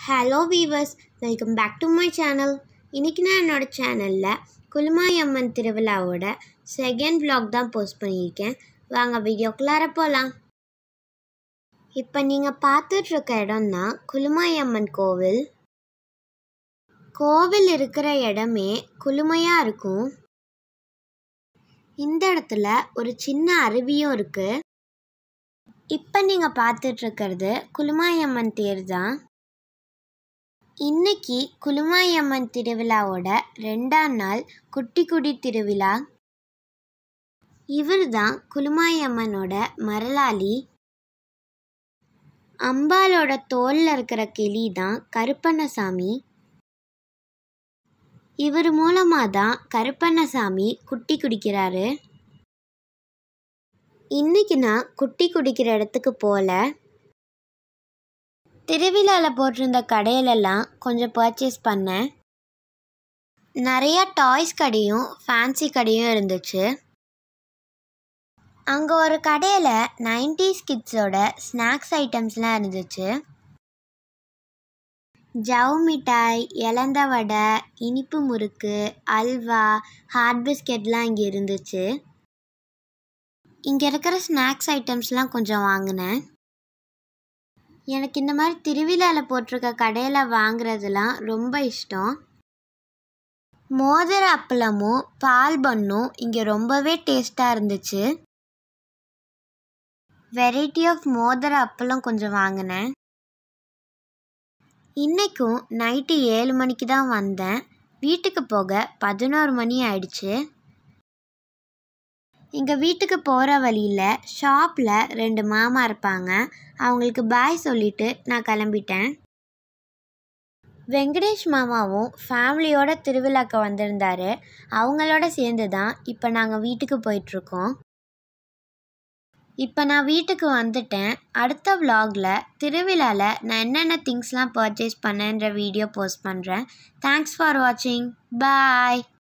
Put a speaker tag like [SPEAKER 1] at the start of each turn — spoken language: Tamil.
[SPEAKER 1] hello viewers welcome back to my channel இன்றைக்கி நான் என்னோடய சேனலில் குலுமாய் அம்மன் திருவிழாவோட செகண்ட் vlog தான் போஸ்ட் பண்ணியிருக்கேன் வாங்க வீடியோக்குள்ளார போகலாம் இப்போ நீங்கள் பார்த்துட்ருக்க இடம் தான் குலுமாய் அம்மன் கோவில் கோவில் இருக்கிற இடமே குளுமையாக இருக்கும் இந்த இடத்துல ஒரு சின்ன அருவியும் இருக்குது இப்போ நீங்கள் பார்த்துட்ருக்கிறது குலுமாயம்மன் தேர் தான் இன்னைக்கு குலுமாயம்மன் திருவிழாவோட ரெண்டாம் நாள் குட்டி குடி திருவிழா இவர் தான் குலுமாயம்மனோட மரலாளி அம்பாலோட தோல்ல இருக்கிற கிளி தான் கருப்பண்ணசாமி இவர் மூலமாக தான் கருப்பண்ணசாமி குட்டி குடிக்கிறாரு இன்னைக்கு நான் குட்டி குடிக்கிற இடத்துக்கு போகல திருவிழாவில் போட்டிருந்த கடையிலெல்லாம் கொஞ்சம் பர்ச்சேஸ் பண்ணேன் நிறையா டாய்ஸ் கடையும் ஃபேன்சி கடையும் இருந்துச்சு அங்கே ஒரு கடையில் நைன்டிஸ் கிட்ஸோட ஸ்நாக்ஸ் ஐட்டம்ஸ்லாம் இருந்துச்சு ஜவ் மிட்டாய் இலந்த வடை இனிப்பு முறுக்கு அல்வா ஹாட் பிஸ்கெட்லாம் இங்கே இருந்துச்சு இங்கே இருக்கிற ஸ்நாக்ஸ் ஐட்டம்ஸ்லாம் கொஞ்சம் வாங்கினேன் எனக்கு இந்த மாதிரி திருவிழாவில் போட்டிருக்க கடையில் வாங்குறதுலாம் ரொம்ப இஷ்டம் மோதிர அப்பளமும் பால் பண்ணும் இங்கே ரொம்பவே டேஸ்ட்டாக இருந்துச்சு வெரைட்டி ஆஃப் மோதிர அப்பளம் கொஞ்சம் வாங்கினேன் இன்றைக்கும் நைட்டு ஏழு மணிக்கு தான் வந்தேன் வீட்டுக்கு போக பதினோரு மணி ஆயிடுச்சு எங்கள் வீட்டுக்கு போகிற வழியில் ஷாப்பில் ரெண்டு மாமா இருப்பாங்க அவங்களுக்கு பாய் சொல்லிட்டு நான் கிளம்பிட்டேன் வெங்கடேஷ் மாமாவும் ஃபேமிலியோட திருவிழாக்கு வந்திருந்தாரு அவங்களோட சேர்ந்து தான் இப்போ நாங்கள் வீட்டுக்கு போயிட்டுருக்கோம் இப்போ நான் வீட்டுக்கு வந்துட்டேன் அடுத்த vlogல திருவிழாவில் நான் என்னென்ன திங்ஸ்லாம் பர்ச்சேஸ் பண்ணேன்ற வீடியோ போஸ்ட் பண்ணுறேன் தேங்க்ஸ் ஃபார் வாட்சிங் பாய்